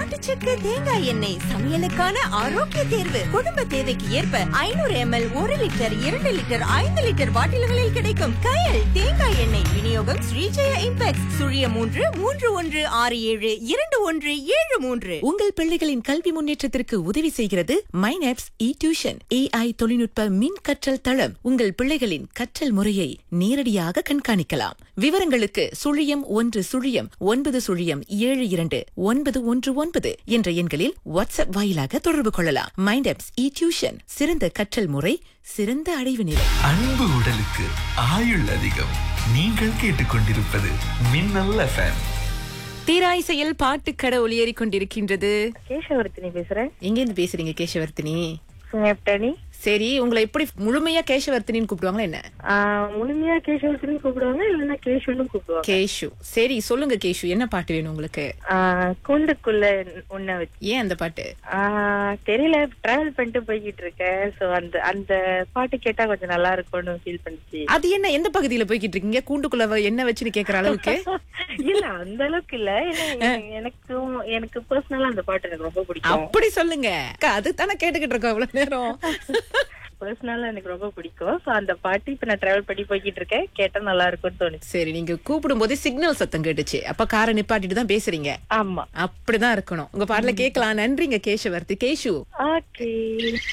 நாட்டுச்சக்கரை தேங்காய் எண்ணெய் சமையலுக்கான ஆரோக்கிய தேர்வு குடும்ப தேவைக்கு ஏற்ப ஐநூறு எம்எல் ஒரு லிட்டர் இரண்டு லிட்டர் ஐந்து லிட்டர் பாட்டில்களில் கிடைக்கும் கயல் தேங்காய் எண்ணெய் விநியோகம் ஸ்ரீஜெய இம்பெக்ஸ் சுழிய மூன்று மூன்று ஒன்று ஆறு ஏழு இரண்டு ஒன்று ஏழு மூன்று உங்கள் பிள்ளைகளின் கல்வி முன்னேற்றத்திற்கு உதவி செய்கிறது மைனப்ஸ் இ டியூஷன் ஏஐ தொழில்நுட்ப மின் கற்றல் தளம் உங்கள் பிள்ளைகளின் கற்றல் முறையை நேரடியாக கண்காணிக்கலாம் விவரங்களுக்கு சுழியம் ஒன்று சுழியம் ஒன்பது சுழியம் ஏழு இரண்டு ஒன்பது ஒன்று ஒன்பது என்ற எண்களில் வாட்ஸ்அப் வாயிலாக தொடர்பு கொள்ளலாம் மைண்டப்ஸ் இ டியூஷன் சிறந்த கற்றல் முறை சிறந்த அடைவு நிலை அன்பு உடலுக்கு ஆயுள் அதிகம் நீங்கள் கேட்டுக்கொண்டிருப்பது மின்னல் எஃப்எம் தீராயிசையில் பாட்டுக்கடை ஒளியேறிக் கொண்டிருக்கின்றது கேசவர்த்தினி பேசுறேன் எங்கேருந்து பேசுறீங்க கேசவர்த்தினி சுங்கப்டனி சரி உங்களை எப்படி முழுமையா கேசவர்த்தினின்னு கூப்பிடுவாங்களா என்ன முழுமையா கேசவர்த்தினி கூப்பிடுவாங்க இல்லைன்னா கேஷுன்னு கூப்பிடுவாங்க கேஷு சரி சொல்லுங்க கேஷு என்ன பாட்டு வேணும் உங்களுக்கு ஆஹ் கூண்டுக்குள்ள உன்னை வச்சு ஏன் அந்த பாட்டு ஆஹ் தெரியல டிராவல் பண்ணிட்டு போய்கிட்டு இருக்கேன் சோ அந்த அந்த பாட்டு கேட்டா கொஞ்சம் நல்லா இருக்கும்னு ஃபீல் பண்ணுச்சு அது என்ன எந்த பகுதியில போய்கிட்டு இருக்கீங்க கூண்டுக்குள்ள வ- என்ன வச்சுன்னு கேக்குற அளவுக்கு இல்ல அந்த அளவுக்கு இல்ல ஏன்னா எனக்கும் எனக்கு பர்சனலா அந்த பாட்டு எனக்கு ரொம்ப பிடிக்கும் அப்படி சொல்லுங்க அக்கா, அதுதானே கேட்டுக்கிட்டு இருக்கோம் அவ்வளவு நேரம் பர்சனலா எனக்கு ரொம்ப பிடிக்கும் சோ அந்த பாட்டு இப்ப நான் டிராவல் பண்ணி போய்கிட்டு இருக்கேன் கேட்டா நல்லா இருக்கும்னு தோணுச்சு சரி நீங்க கூப்பிடும் போதே சிக்னல் சத்தம் கேட்டுச்சு அப்ப காரை நிப்பாட்டிட்டு தான் பேசுறீங்க ஆமா அப்படிதான் இருக்கணும் உங்க பாட்டுல கேட்கலாம் நன்றிங்க கேசவர்த்தி கேஷு ஓகே